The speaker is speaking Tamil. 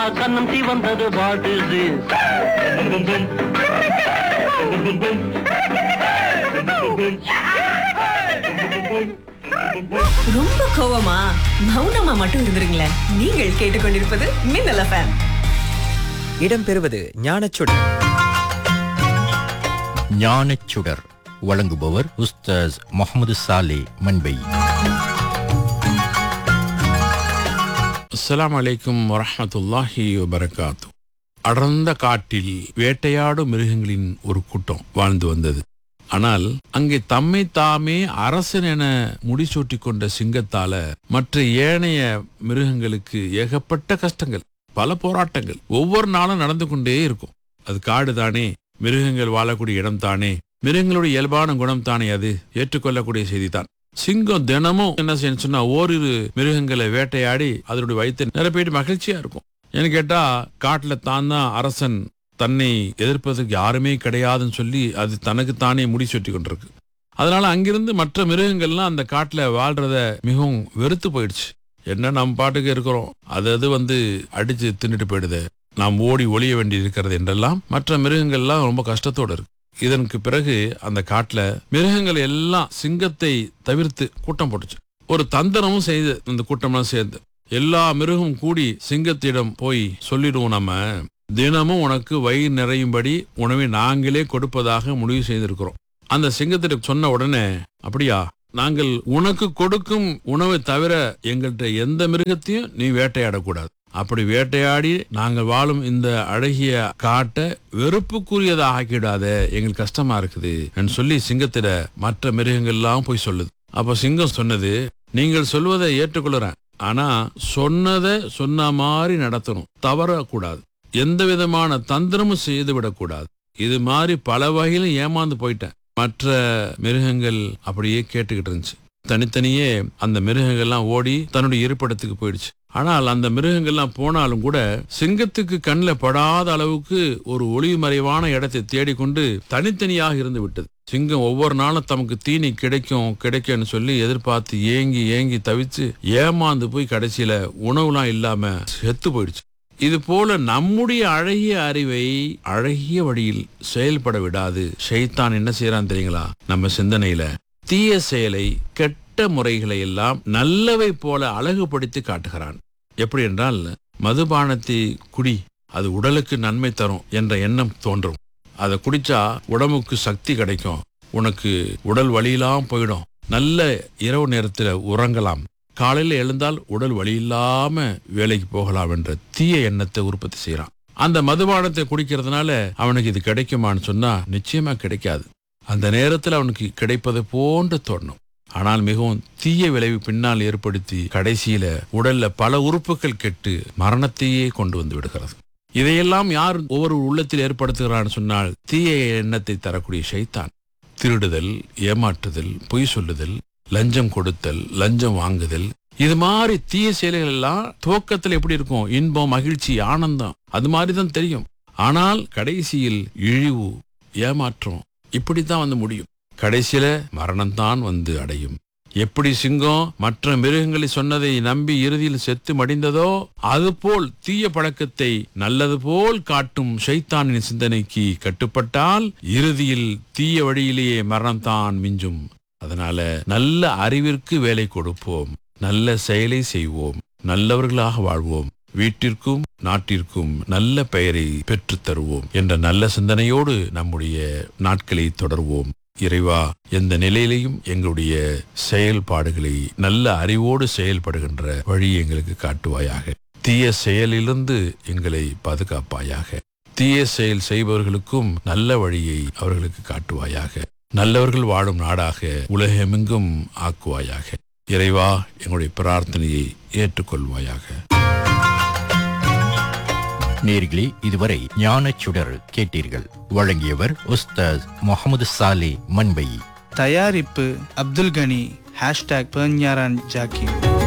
கண்ணம் சிவந்தது வாட் இஸ் ரொம்ப கோவமா மௌனமா மட்டும் இருந்துருங்களேன் நீங்கள் கேட்டுக்கொண்டிருப்பது மின்னல் எஃப்எம் இடம்பெறுவது ஞானச்சுடர் ஞானச்சுடர் வழங்குபவர் உஸ்தாஸ் முகமது சாலே மண்பை அஸ்ஸலாமு அலைக்கும் வரஹ்மத்துல்லாஹி வபரகாத்து அடர்ந்த காட்டில் வேட்டையாடும் மிருகங்களின் ஒரு கூட்டம் வாழ்ந்து வந்தது ஆனால் அங்கே தம்மை தாமே அரசன் என முடிசூட்டிக் கொண்ட சிங்கத்தால மற்ற ஏனைய மிருகங்களுக்கு ஏகப்பட்ட கஷ்டங்கள் பல போராட்டங்கள் ஒவ்வொரு நாளும் நடந்து கொண்டே இருக்கும் அது காடு தானே மிருகங்கள் வாழக்கூடிய இடம் தானே மிருகங்களுடைய இயல்பான குணம் தானே அது ஏற்றுக்கொள்ளக்கூடிய செய்தி தான் சிங்கம் தினமும் என்ன செய்யணும் சொன்னா ஓரிரு மிருகங்களை வேட்டையாடி அதனுடைய வயிற்றை நிரப்பிட்டு மகிழ்ச்சியா இருக்கும் ஏன்னு கேட்டா காட்டுல தான் தான் அரசன் தன்னை எதிர்ப்பதற்கு யாருமே கிடையாதுன்னு சொல்லி அது தனக்கு தானே முடி சுட்டி கொண்டிருக்கு அதனால அங்கிருந்து மற்ற மிருகங்கள்லாம் அந்த காட்டுல வாழ்றத மிகவும் வெறுத்து போயிடுச்சு என்ன நம்ம பாட்டுக்கு இருக்கிறோம் அது அது வந்து அடிச்சு தின்னுட்டு போயிடுது நாம் ஓடி ஒளிய வேண்டி இருக்கிறது என்றெல்லாம் மற்ற மிருகங்கள்லாம் ரொம்ப கஷ்டத்தோட இருக்கு இதற்கு பிறகு அந்த காட்டுல மிருகங்கள் எல்லாம் சிங்கத்தை தவிர்த்து கூட்டம் போட்டுச்சு ஒரு தந்திரமும் செய்து அந்த கூட்டம்லாம் சேர்ந்து எல்லா மிருகம் கூடி சிங்கத்திடம் போய் சொல்லிடுவோம் நம்ம தினமும் உனக்கு வயிறு நிறையும்படி உணவை நாங்களே கொடுப்பதாக முடிவு செய்திருக்கிறோம் அந்த சிங்கத்திடம் சொன்ன உடனே அப்படியா நாங்கள் உனக்கு கொடுக்கும் உணவை தவிர எங்கள்கிட்ட எந்த மிருகத்தையும் நீ வேட்டையாடக்கூடாது அப்படி வேட்டையாடி நாங்கள் வாழும் இந்த அழகிய காட்டை வெறுப்புக்குரியதாக ஆக்கிடாத எங்களுக்கு கஷ்டமா இருக்குது என்று சொல்லி சிங்கத்திட மற்ற மிருகங்கள்லாம் போய் சொல்லுது அப்ப சிங்கம் சொன்னது நீங்கள் சொல்வதை ஏற்றுக்கொள்றேன் ஆனா சொன்னதை சொன்ன மாதிரி நடத்தணும் தவறக்கூடாது எந்த விதமான தந்திரமும் செய்து விடக்கூடாது இது மாதிரி பல வகையிலும் ஏமாந்து போயிட்டேன் மற்ற மிருகங்கள் அப்படியே கேட்டுக்கிட்டு இருந்துச்சு தனித்தனியே அந்த மிருகங்கள்லாம் ஓடி தன்னுடைய இருப்பிடத்துக்கு போயிடுச்சு ஆனால் அந்த மிருகங்கள்லாம் போனாலும் கூட சிங்கத்துக்கு கண்ணில் படாத அளவுக்கு ஒரு ஒளிமறைவான இடத்தை தேடிக்கொண்டு தனித்தனியாக இருந்து விட்டது சிங்கம் ஒவ்வொரு நாளும் தமக்கு தீனி கிடைக்கும் கிடைக்கும்னு சொல்லி எதிர்பார்த்து ஏங்கி ஏங்கி தவிச்சு ஏமாந்து போய் கடைசியில உணவுலாம் இல்லாம செத்து போயிடுச்சு இது போல நம்முடைய அழகிய அறிவை அழகிய வழியில் செயல்பட விடாது ஷைத்தான் என்ன செய்யறான் தெரியுங்களா நம்ம சிந்தனையில தீய செயலை கெட்ட முறைகளை எல்லாம் நல்லவை போல அழகுபடுத்தி காட்டுகிறான் எப்படி என்றால் மதுபானத்தை குடி அது உடலுக்கு நன்மை தரும் என்ற எண்ணம் தோன்றும் அதை குடிச்சா உடம்புக்கு சக்தி கிடைக்கும் உனக்கு உடல் வலியெல்லாம் போயிடும் நல்ல இரவு நேரத்துல உறங்கலாம் காலையில எழுந்தால் உடல் வலி இல்லாம வேலைக்கு போகலாம் என்ற தீய எண்ணத்தை உற்பத்தி செய்யறான் அந்த மதுபானத்தை குடிக்கிறதுனால அவனுக்கு இது கிடைக்குமான்னு சொன்னா நிச்சயமா கிடைக்காது அந்த நேரத்தில் அவனுக்கு கிடைப்பது போன்று தோணும் ஆனால் மிகவும் தீய விளைவு பின்னால் ஏற்படுத்தி கடைசியில உடல்ல பல உறுப்புகள் கெட்டு மரணத்தையே கொண்டு வந்து விடுகிறது இதையெல்லாம் யார் ஒவ்வொரு உள்ளத்தில் ஏற்படுத்துகிறான்னு சொன்னால் தீய எண்ணத்தை தரக்கூடிய ஷைத்தான் திருடுதல் ஏமாற்றுதல் பொய் சொல்லுதல் லஞ்சம் கொடுத்தல் லஞ்சம் வாங்குதல் இது மாதிரி தீய செயல்கள் எல்லாம் துவக்கத்தில் எப்படி இருக்கும் இன்பம் மகிழ்ச்சி ஆனந்தம் அது மாதிரி தான் தெரியும் ஆனால் கடைசியில் இழிவு ஏமாற்றம் இப்படித்தான் வந்து முடியும் கடைசியில மரணம்தான் வந்து அடையும் எப்படி சிங்கம் மற்ற மிருகங்களை சொன்னதை நம்பி இறுதியில் செத்து மடிந்ததோ அதுபோல் தீய பழக்கத்தை நல்லது போல் காட்டும் ஷைத்தானின் சிந்தனைக்கு கட்டுப்பட்டால் இறுதியில் தீய வழியிலேயே மரணம்தான் மிஞ்சும் அதனால நல்ல அறிவிற்கு வேலை கொடுப்போம் நல்ல செயலை செய்வோம் நல்லவர்களாக வாழ்வோம் வீட்டிற்கும் நாட்டிற்கும் நல்ல பெயரை பெற்றுத் தருவோம் என்ற நல்ல சிந்தனையோடு நம்முடைய நாட்களை தொடர்வோம் இறைவா எந்த நிலையிலையும் எங்களுடைய செயல்பாடுகளை நல்ல அறிவோடு செயல்படுகின்ற வழி எங்களுக்கு காட்டுவாயாக தீய செயலிலிருந்து எங்களை பாதுகாப்பாயாக தீய செயல் செய்பவர்களுக்கும் நல்ல வழியை அவர்களுக்கு காட்டுவாயாக நல்லவர்கள் வாழும் நாடாக உலகமெங்கும் ஆக்குவாயாக இறைவா எங்களுடைய பிரார்த்தனையை ஏற்றுக்கொள்வாயாக நேர்களே இதுவரை ஞானச்சுடர் கேட்டீர்கள் வழங்கியவர் உஸ்தாஸ் முகமது சாலே மண்பை தயாரிப்பு அப்துல் கனி ஹேஷ்டாக் பெர்ஞாரான் ஜாக்கி